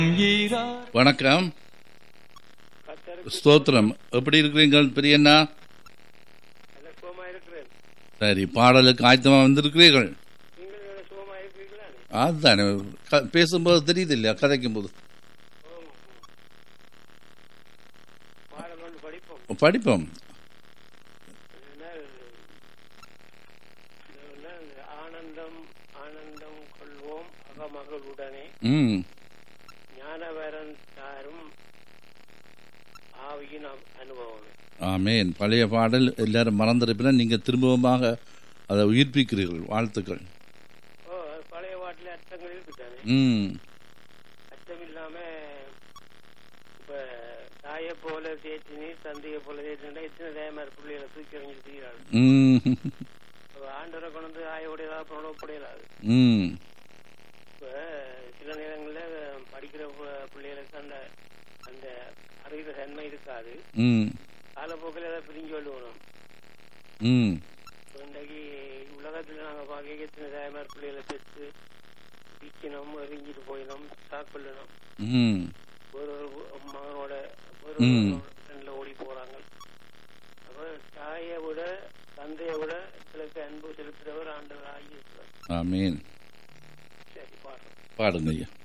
வணக்கம் ஸ்தோத்திரம் எப்படி இருக்கிறீங்கள் பெரியண்ணா சுகமா இருக்கிறேன் சரி பாடலுக்கு ஆயத்தமா வந்திருக்கிறீர்கள் நீங்கள் சுகமா இருக்கிறீங்களா அதுதானே க- பேசும்போது தெரியுது இல்லையா கதைக்கும் போது பாடம் ஒன்று படிப்போம் படிப்போம் அதனால் அதனால் ஆனந்தம் ஆனந்தம் கொள்வோம் அகமகளுடனே ம் ஞானவரன் தாரும் ஆவியின் அ- அனுபவம் ஆமேன் பழைய பாடல் எல்லாரும் மறந்திருப்பினா நீங்க திரும்பவுமாக அதை உயிர்ப்பிக்கிறீர்கள் வாழ்த்துக்கள் ஓ அது பழைய பாட்டில் அர்த்தங்கள் இருக்குதானே ம் அர்த்தம் இல்லாம இப்ப தாயை போல தேய்ச்சி நீர் தந்தையை போல தேய்ச்சினா எத்தனை தயமார் பிள்ளைகளை தூக்கி எறிஞ்சிட்டு தீராது ம் ஆண்டவரை கொண்டு வந்து ஆயோடையதா புறப்படையலாது ம் இப்ப சில நேரங்கள்ல படிக்கிற பு- பிள்ளைகளுக்கு அந்த அந்த அறிகிற தன்மை இருக்காது ம் காலப்போக்கில் அதை பிரிஞ்சு கொள்ளுவோம் ம் இன்றைக்கு உலகத்துல நாங்க பார்க்க எத்தனை தாய்மார் பிள்ளைகளை பெற்று விற்கணும் எரிஞ்சிட்டு போயிடும் சாக்கொள்ளணும் ம் ஒரு ஒரு மகனோட ஒரு ம். ஃப்ரெண்ட்ல ஓடி போறாங்க அப்ப தாயை விட தந்தையை விட சிலருக்கு அன்பு செலுத்துறவர் ஆண்டவர் ஆகியிருக்கிறார் ஆமேன் சரி பாடுறோம் பாடுங்க ஐயா